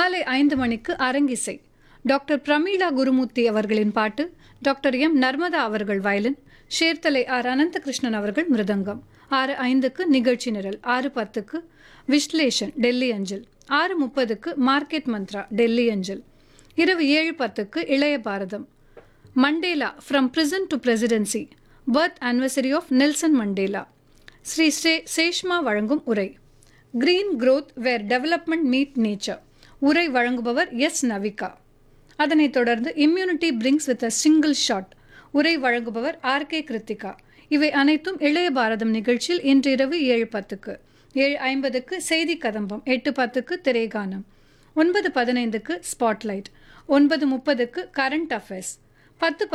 மாலை ஐந்து மணிக்கு அரங்கிசை டாக்டர் பிரமீளா குருமூர்த்தி அவர்களின் பாட்டு டாக்டர் எம் நர்மதா அவர்கள் வயலின் ஷேர்தலை ஆர் அனந்தகிருஷ்ணன் அவர்கள் மிருதங்கம் ஆறு ஐந்துக்கு நிகழ்ச்சி நிரல் ஆறு பத்துக்கு விஸ்லேஷன் டெல்லி அஞ்சல் ஆறு முப்பதுக்கு மார்க்கெட் மந்த்ரா டெல்லி அஞ்சல் இரவு ஏழு பத்துக்கு Ilaya Bharatham Mandela from prison to presidency birth anniversary of Nelson Mandela Sri ஸ்ரே சேஷ்மா வழங்கும் உரை green growth where development meet nature உரை வழங்குபவர் எஸ் நவிகா அதனைத் தொடர்ந்து immunity brings with a single shot உரை வழங்குபவர் ஆர் கே கிருத்திகா இவை அனைத்தும் இளைய பாரதம் நிகழ்ச்சியில் இன்றிரவு ஏழு பத்துக்கு ஏழு ஐம்பதுக்கு செய்தி கதம்பம் எட்டு பத்துக்கு திரைகானம் ஒன்பது பதினைந்துக்கு ஸ்பாட்லைட் ஒன்பது முப்பதுக்கு கரண்ட் அஃபேர்ஸ் பத்து